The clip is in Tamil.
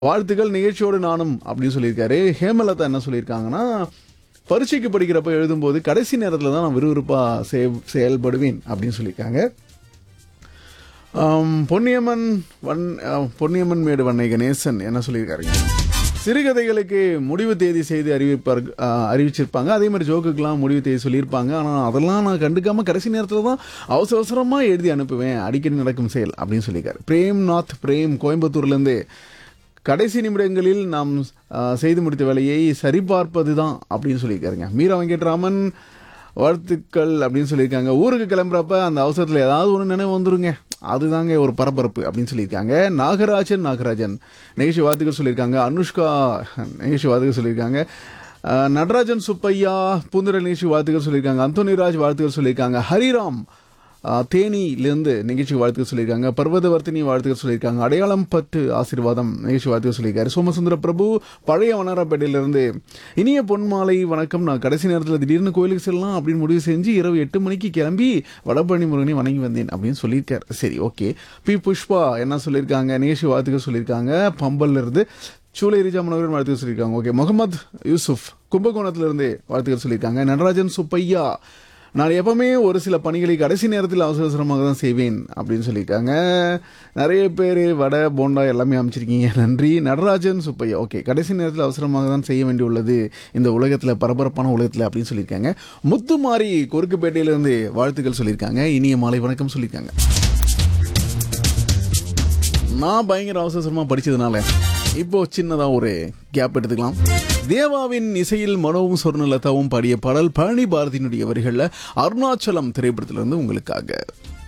வாழ்த்துக்கள் நிகழ்ச்சியோடு நானும் அப்படின்னு சொல்லியிருக்காரு ஹேமலதா என்ன சொல்லியிருக்காங்கன்னா பரீட்சைக்கு படிக்கிறப்ப எழுதும்போது கடைசி நேரத்தில் தான் நான் விறுவிறுப்பாக செய செயல்படுவேன் அப்படின்னு சொல்லியிருக்காங்க ஆம், பொன்னியம்மன் வன் ஆ, பொன்னியம்மன் மேடு வண்ணை கணேசன் என்ன சொல்லியிருக்காருங்க சிறுகதைகளுக்கு முடிவு தேதி செய்து அறிவிப்பார் ஆ, அறிவிச்சிருப்பாங்க அதே மாதிரி ஜோக்குக்கெல்லாம் முடிவு தேதி சொல்லியிருப்பாங்க ஆனால் அதெல்லாம் நான் கண்டுக்காம கடைசி நேரத்தில் தான் அவசர அவசரமாக எழுதி அனுப்புவேன் அடிக்கடி நடக்கும் செயல் அப்படின்னு சொல்லியிருக்காரு பிரேம் நாத் பிரேம் கோயம்புத்தூர்லேருந்து கடைசி நிமிடங்களில் நாம் ஆ, செய்து முடித்த வேலையை சரிபார்ப்பது தான் அப்படின்னு சொல்லியிருக்காருங்க மீரா வெங்கட்ராமன் வாழ்த்துக்கள் அப்படின்னு சொல்லியிருக்காங்க ஊருக்கு கிளம்புறப்ப அந்த அவசரத்தில் ஏதாவது ஒன்று நினைவு வந்துருங்க அதுதாங்க ஒரு பரபரப்பு அப்படின்னு சொல்லியிருக்காங்க நாகராஜன் நாகராஜன் நிகழ்ச்சி வாழ்த்துக்கள் சொல்லியிருக்காங்க அனுஷ்கா நிகழ்ச்சி வாழ்த்துக்கள் சொல்லியிருக்காங்க அஹ், நடராஜன் சுப்பையா பூந்துர நிகழ்ச்சி வாழ்த்துக்கள் சொல்லியிருக்காங்க அந்தோனிராஜ் வாழ்த்துக்கள் சொல்லியிருக்காங்க ஹரிராம் அஹ், தேனியிலிருந்து நிகழ்ச்சி வாழ்த்துக்கள் சொல்லியிருக்காங்க பர்வதவர்த்தினி வாழ்த்துக்கள் சொல்லியிருக்காங்க அடையாளம் பத்து ஆசீர்வாதம் நிகழ்ச்சி வாழ்த்துக்கள் சொல்லியிருக்காரு சோமசுந்தர பிரபு பழைய வண்ணாரப்பேட்டையிலிருந்து இனிய பொன்மாலை வணக்கம் நான் கடைசி நேரத்தில் திடீர்னு கோயிலுக்கு செல்லலாம் அப்படின்னு முடிவு செஞ்சு இரவு எட்டு மணிக்கு கிளம்பி வடபழனி முருகனை வணங்கி வந்தேன் அப்படின்னு சொல்லியிருக்காரு சரி ஓகே பி புஷ்பா என்ன சொல்லியிருக்காங்க நிகழ்ச்சி வாழ்த்துக்கள் சொல்லியிருக்காங்க பம்பல்ல இருந்து சூலை ரிஜா மனோகரன் வாழ்த்துக்கள் சொல்லியிருக்காங்க ஓகே முகமது யூசுப் கும்பகோணத்திலிருந்து வாழ்த்துக்கள் சொல்லியிருக்காங்க நடராஜன் சுப்பையா நான் எப்பவுமே ஒரு சில பணிகளை கடைசி நேரத்தில் அவசர அவசரமாக தான் செய்வேன் அப்படின்னு சொல்லியிருக்காங்க நிறைய பேர் வடை போண்டா எல்லாமே அமைச்சிருக்கீங்க நன்றி நடராஜன் சுப்பையா ஓகே கடைசி நேரத்தில் அவசரமாக தான் செய்ய வேண்டியுள்ளது இந்த உலகத்தில் பரபரப்பான உலகத்தில் அப்படின்னு சொல்லியிருக்காங்க முத்துமாரி குறுக்குப்பேட்டையிலிருந்து வாழ்த்துக்கள் சொல்லியிருக்காங்க இனிய மாலை வணக்கம் சொல்லியிருக்காங்க நான் பயங்கர அவசரமாக படிச்சதுனால இப்போ சின்னதாக ஒரு கேப் எடுத்துக்கலாம் தேவாவின் இசையில் மனோவும் சொர்ணலதாவும் பாடிய பாடல் பழனி பாரதியினுடைய வரிகளில் அருணாச்சலம் திரைப்படத்திலிருந்து உங்களுக்காக